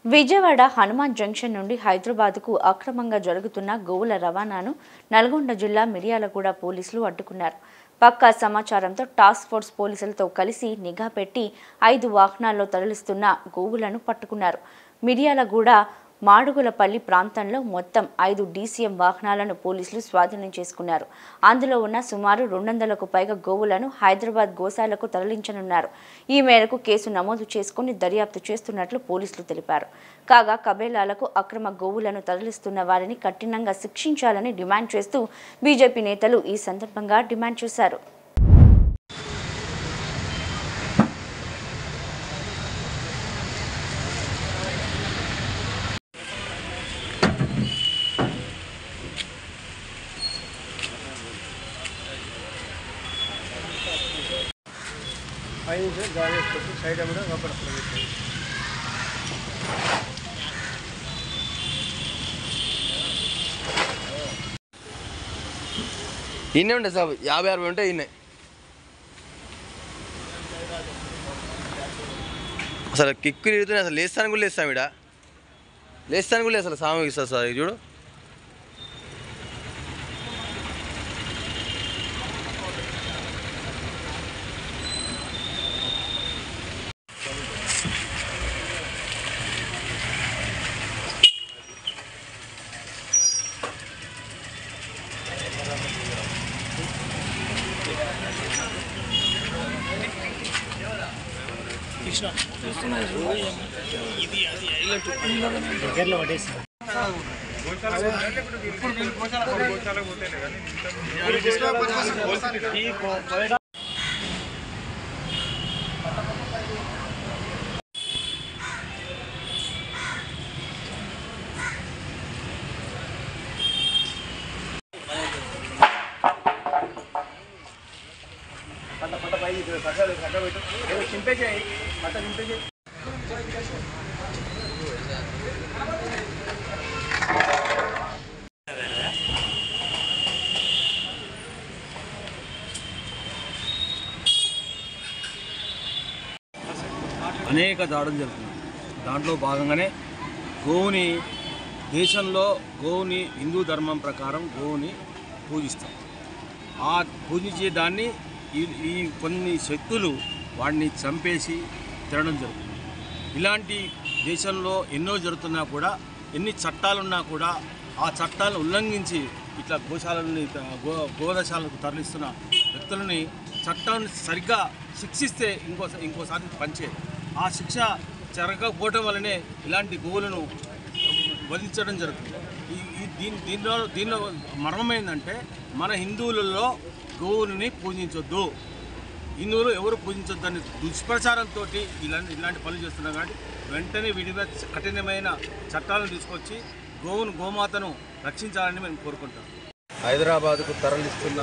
Vijayawada Hanuman junction నుండి హైదరాబాద్కు అక్రమంగా జరుగుతున్న గోవుల రవాణాను నల్గొండ జిల్లా మిర్యాలగూడ పోలీసులు అడ్డుకున్నారు పక్కా సమాచారంతో టాస్క్ ఫోర్స్ పోలీసులతో కలిసి నిఘా పెట్టి ఐదు వాహనాల్లో తరలిస్తున్న గోవులను పట్టుకున్నారు మిర్యాలగూడ మాడుగులపల్లి ప్రాంతంలో మొత్తం ఐదు డీసీఎం వాహనాలను పోలీసులు స్వాధీనం చేసుకున్నారు అందులో ఉన్న సుమారు రెండు వందలకు పైగా గోవులను హైదరాబాద్ గోశాలకు తరలించనున్నారు ఈ మేరకు కేసు నమోదు చేసుకుని దర్యాప్తు చేస్తున్నట్లు పోలీసులు తెలిపారు కాగా కబేలాలకు అక్రమ గోవులను తరలిస్తున్న వారిని కఠినంగా శిక్షించాలని డిమాండ్ చేస్తూ బీజేపీ నేతలు ఈ సందర్భంగా డిమాండ్ చేశారు పైన గాలి వేసుకొచ్చి సైడ్ కూడా లోపల ప్రవేశం ఇన్నే ఉంటాయి సార్ యాభై అరవై ఉంటాయి ఇన్నే అసలు కిక్కు తిరుగుతున్నాయి అసలు లేస్తాను కూడా లేస్తాం ఇడ లేస్తాను కూడా లేదు అసలు సామె ఇస్తారు సార్ ఇది చూడు దగ్గరలో పడేసి అనేక దాడులు జరుగుతున్నాయి దాంట్లో భాగంగానే గోవుని దేశంలో గోవుని హిందూ ధర్మం ప్రకారం గోవుని పూజిస్తాం ఆ పూజించే దాన్ని ఈ ఈ కొన్ని శక్తులు వాడిని చంపేసి తినడం జరుగుతుంది ఇలాంటి దేశంలో ఎన్నో జరుగుతున్నా కూడా ఎన్ని చట్టాలున్నా కూడా ఆ చట్టాలను ఉల్లంఘించి ఇట్లా గోశాలని గో గోదశాలకు తరలిస్తున్న వ్యక్తులని చట్టాన్ని సరిగ్గా శిక్షిస్తే ఇంకో ఇంకోసారి పంచే ఆ శిక్ష జరగకపోవటం వల్లనే ఇలాంటి గోవులను వధించడం జరుగుతుంది ఈ ఈ దీని దీనిలో దీనిలో మర్మం ఏంటంటే మన హిందువులలో గోవులని పూజించొద్దు హిందువులు ఎవరు పూజించొద్దని దుష్ప్రచారంతో ఇలాంటి ఇలాంటి పనులు చేస్తున్నారు కాబట్టి వెంటనే వీటి మీద కఠినమైన చట్టాలను తీసుకొచ్చి గోవును గోమాతను రక్షించాలని మేము కోరుకుంటాం హైదరాబాద్కు తరలిస్తున్న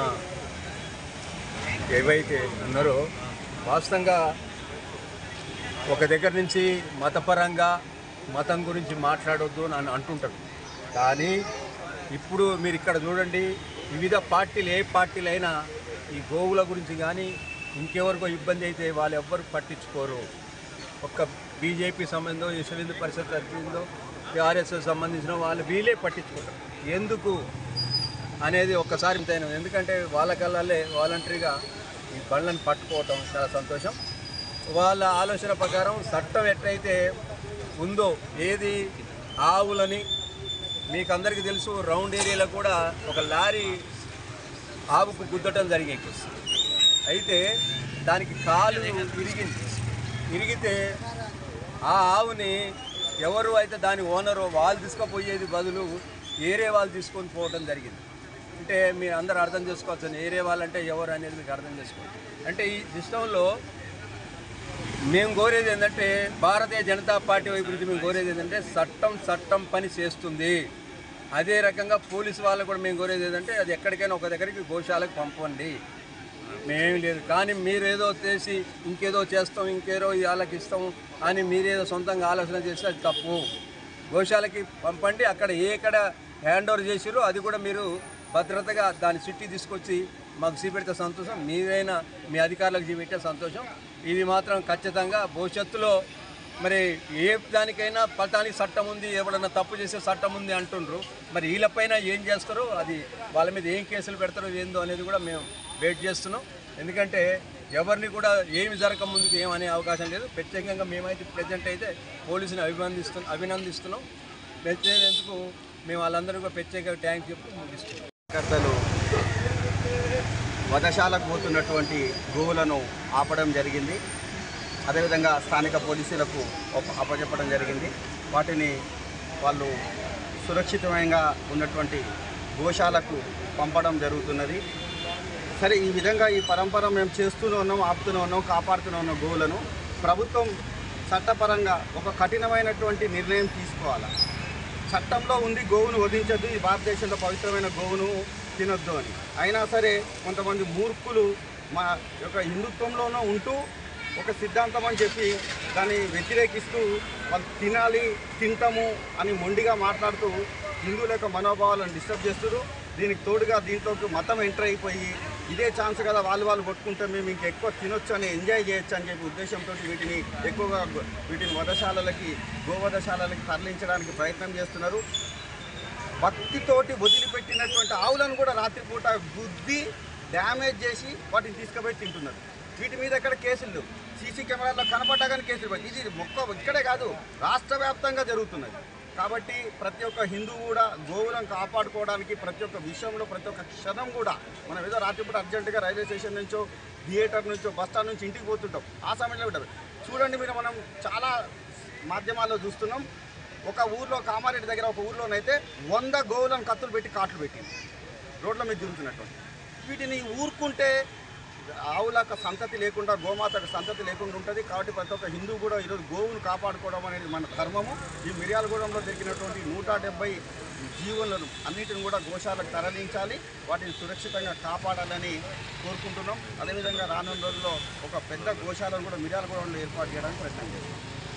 ఏవైతే ఉన్నారో వాస్తవంగా ఒక దగ్గర నుంచి మతపరంగా మతం గురించి మాట్లాడొద్దు అని అంటుంటారు కానీ ఇప్పుడు మీరు ఇక్కడ చూడండి వివిధ పార్టీలు ఏ పార్టీలు అయినా ఈ గోవుల గురించి కానీ ఇంకెవరికో ఇబ్బంది అయితే వాళ్ళు ఎవ్వరు పట్టించుకోరు ఒక్క బీజేపీ సంబంధం విశ్వ హిందూ పరిషత్ వచ్చిందో ఆర్ఎస్ఎస్ సంబంధించిన వాళ్ళు వీళ్ళే పట్టించుకుంటారు ఎందుకు అనేది ఒక్కసారి ఇంతైనా ఎందుకంటే వాళ్ళ కళ్ళల్లే వాలంటరీగా ఈ బండ్లను పట్టుకోవటం చాలా సంతోషం వాళ్ళ ఆలోచన ప్రకారం చట్టం ఎట్లయితే ఉందో ఏది ఆవులని మీకు అందరికీ తెలుసు రౌండ్ ఏరియాలో కూడా ఒక లారీ ఆవుకు గుద్దటం జరిగేది అయితే దానికి కాలు ఇరిగింది ఇరిగితే ఆ ఆవుని ఎవరు అయితే దాని ఓనరో వాళ్ళు తీసుకుపోయేది బదులు ఏరే వాళ్ళు తీసుకొని పోవడం జరిగింది అంటే మీరు అందరూ అర్థం చేసుకోవచ్చు ఏరే వాళ్ళంటే ఎవరు అనేది మీకు అర్థం చేసుకోవచ్చు అంటే ఈ సిస్టంలో మేము కోరేది ఏంటంటే భారతీయ జనతా పార్టీ వైపు నుంచి మేము కోరేది ఏంటంటే చట్టం చట్టం పని చేస్తుంది అదే రకంగా పోలీసు వాళ్ళకు కూడా మేము కోరేది ఏంటంటే అది ఎక్కడికైనా ఒక దగ్గరికి గోశాలకు పంపండి మేమేమి లేదు కానీ మీరేదో చేసి ఇంకేదో చేస్తాం ఇంకేదో వాళ్ళకి ఇస్తాం అని మీరేదో సొంతంగా ఆలోచన చేస్తే అది తప్పు గోశాలకి పంపండి అక్కడ ఏ ఎక్కడ హ్యాండ్ ఓవర్ చేసిరో అది కూడా మీరు భద్రతగా దాని చిట్టి తీసుకొచ్చి మాకు చూపెడితే సంతోషం మీరైనా మీ అధికారులకు చూపెట్టే సంతోషం ఇది మాత్రం ఖచ్చితంగా భవిష్యత్తులో మరి ఏ దానికైనా పటానికి చట్టం ఉంది ఎవడన్నా తప్పు చేసే చట్టం ఉంది అంటుండ్రు మరి వీళ్ళపైన ఏం చేస్తారో అది వాళ్ళ మీద ఏం కేసులు పెడతారో ఏందో అనేది కూడా మేము వెయిట్ చేస్తున్నాం ఎందుకంటే ఎవరిని కూడా ఏమి జరగక ముందుకు ఏమనే అవకాశం లేదు ప్రత్యేకంగా మేమైతే ప్రజెంట్ అయితే పోలీసుని అభినందిస్తున్నాం అభినందిస్తున్నాం ప్రత్యేకందుకు మేము వాళ్ళందరూ కూడా ప్రత్యేక ట్యాంక్ చెప్పి ముగిస్తున్నాం కార్యకర్తలు వధశాలకు పోతున్నటువంటి గోవులను ఆపడం జరిగింది అదేవిధంగా స్థానిక పోలీసులకు అప్ప- అప్పచెప్పడం జరిగింది వాటిని వాళ్ళు సురక్షితమైన ఉన్నటువంటి గోశాలకు పంపడం జరుగుతున్నది సరే ఈ విధంగా ఈ పరంపర మేము చేస్తూనే ఉన్నాం ఆపుతూనే ఉన్నాం కాపాడుతూనే ఉన్నాం గోవులను ప్రభుత్వం చట్టపరంగా ఒక కఠినమైనటువంటి నిర్ణయం తీసుకోవాలి చట్టంలో ఉంది గోవును వధించద్దు ఈ భారతదేశంలో పవిత్రమైన గోవును తినొద్దు అని అయినా సరే కొంతమంది మూర్ఖులు మా యొక్క హిందుత్వంలోనూ ఉంటూ ఒక సిద్ధాంతం అని చెప్పి దాన్ని వ్యతిరేకిస్తూ వాళ్ళు తినాలి తింటాము అని మొండిగా మాట్లాడుతూ హిందువుల యొక్క మనోభావాలను డిస్టర్బ్ చేస్తారు దీనికి తోడుగా దీంట్లోకి మతం ఎంటర్ అయిపోయి ఇదే ఛాన్స్ కదా వాళ్ళు వాళ్ళు కొట్టుకుంటే మేము ఇంక ఎక్కువ తినొచ్చు అని ఎంజాయ్ చేయొచ్చు అని చెప్పి ఉద్దేశంతో వీటిని ఎక్కువగా గో- వీటిని వధశాలలకి గోవధశాలలకి తరలించడానికి ప్రయత్నం చేస్తున్నారు భక్తితోటి వదిలిపెట్టినటువంటి ఆవులను కూడా రాత్రిపూట గుద్ది డ్యామేజ్ చేసి వాటిని తీసుకుపోయి తింటున్నారు వీటి మీద ఎక్కడ కేసులు లేవు సీసీ కెమెరాల్లో కనపడ్డాగానే కేసులు పడి ఇది మొక్క ఇక్కడే కాదు రాష్ట్ర వ్యాప్తంగా జరుగుతున్నది కాబట్టి ప్రతి ఒక్క హిందువు కూడా గోవులను కాపాడుకోవడానికి ప్రతి ఒక్క విషయంలో ప్రతి ఒక్క క్షణం కూడా మనం ఏదో రాత్రిపూట అర్జెంటుగా రైల్వే స్టేషన్ నుంచో థియేటర్ నుంచో బస్ స్టాండ్ నుంచి ఇంటికి పోతుంటాం ఆ సమయంలో ఉంటాం చూడండి మీరు మనం చాలా మాధ్యమాల్లో చూస్తున్నాం ఒక ఊర్లో కామారెడ్డి దగ్గర ఒక ఊర్లోనైతే వంద గోవులను కత్తులు పెట్టి కాట్లు పెట్టింది రోడ్ల మీద తిరుగుతున్నటువంటి వీటిని ఊరుకుంటే ఆవులకు సంతతి లేకుండా గోమాతకు సంతతి లేకుండా ఉంటుంది కాబట్టి ప్రతి ఒక్క హిందూ కూడా ఈరోజు గోవును కాపాడుకోవడం అనేది మన ధర్మము ఈ మిర్యాలగూడెంలో జరిగినటువంటి నూట డెబ్బై జీవులను అన్నిటిని కూడా గోశాలకు తరలించాలి వాటిని సురక్షితంగా కాపాడాలని కోరుకుంటున్నాం అదేవిధంగా రానున్న రోజుల్లో ఒక పెద్ద గోశాలను కూడా మిర్యాలగూడెంలో ఏర్పాటు చేయడానికి ప్రయత్నం చేస్తాం